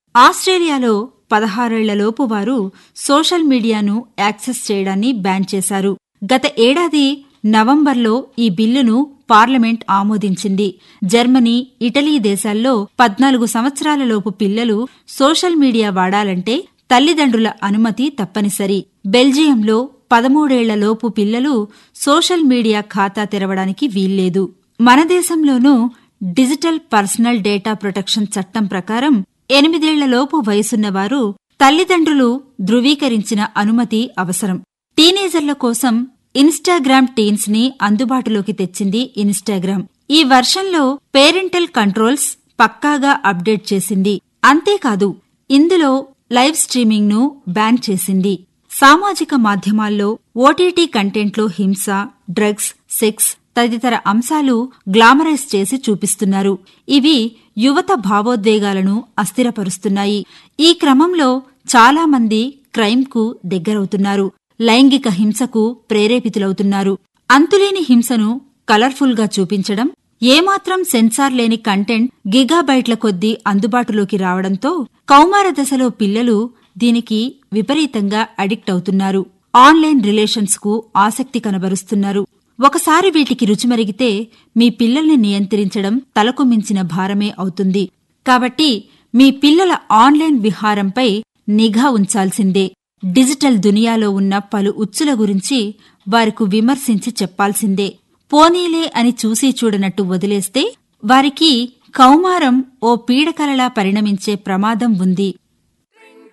ఆస్ట్రేలియాలో పదహారేళ్లలోపు వారు సోషల్ మీడియాను యాక్సెస్ చేయడాన్ని బ్యాన్ చేశారు గత ఏడాది నవంబర్లో ఈ బిల్లును పార్లమెంట్ ఆమోదించింది జర్మనీ ఇటలీ దేశాల్లో పద్నాలుగు సంవత్సరాలలోపు పిల్లలు సోషల్ మీడియా వాడాలంటే తల్లిదండ్రుల అనుమతి తప్పనిసరి బెల్జియంలో పదమూడేళ్లలోపు పిల్లలు సోషల్ మీడియా ఖాతా తెరవడానికి వీల్లేదు మన దేశంలోనూ డిజిటల్ పర్సనల్ డేటా ప్రొటెక్షన్ చట్టం ప్రకారం ఎనిమిదేళ్లలోపు వయసున్నవారు తల్లిదండ్రులు ధృవీకరించిన అనుమతి అవసరం టీనేజర్ల కోసం ఇన్స్టాగ్రామ్ టీన్స్ ని అందుబాటులోకి తెచ్చింది ఇన్స్టాగ్రామ్ ఈ వర్షంలో పేరెంటల్ కంట్రోల్స్ పక్కాగా అప్డేట్ చేసింది అంతేకాదు ఇందులో లైవ్ స్ట్రీమింగ్ ను బ్యాన్ చేసింది సామాజిక మాధ్యమాల్లో ఓటీటీ కంటెంట్లో హింస డ్రగ్స్ సెక్స్ తదితర అంశాలు గ్లామరైజ్ చేసి చూపిస్తున్నారు ఇవి యువత భావోద్వేగాలను అస్థిరపరుస్తున్నాయి ఈ క్రమంలో చాలా మంది క్రైమ్కు దగ్గరవుతున్నారు లైంగిక హింసకు ప్రేరేపితులవుతున్నారు అంతులేని హింసను కలర్ఫుల్గా చూపించడం ఏమాత్రం సెన్సార్ లేని కంటెంట్ గిగాబైట్ల కొద్దీ అందుబాటులోకి రావడంతో కౌమార దశలో పిల్లలు దీనికి విపరీతంగా అడిక్ట్ అవుతున్నారు ఆన్లైన్ రిలేషన్స్ కు ఆసక్తి కనబరుస్తున్నారు ఒకసారి వీటికి రుచిమరిగితే మీ పిల్లల్ని నియంత్రించడం తలకు మించిన భారమే అవుతుంది కాబట్టి మీ పిల్లల ఆన్లైన్ విహారంపై నిఘా ఉంచాల్సిందే డిజిటల్ దునియాలో ఉన్న పలు ఉచ్చుల గురించి వారికి విమర్శించి చెప్పాల్సిందే పోనీలే అని చూసి చూడనట్టు వదిలేస్తే వారికి కౌమారం ఓ పీడకలలా పరిణమించే ప్రమాదం ఉంది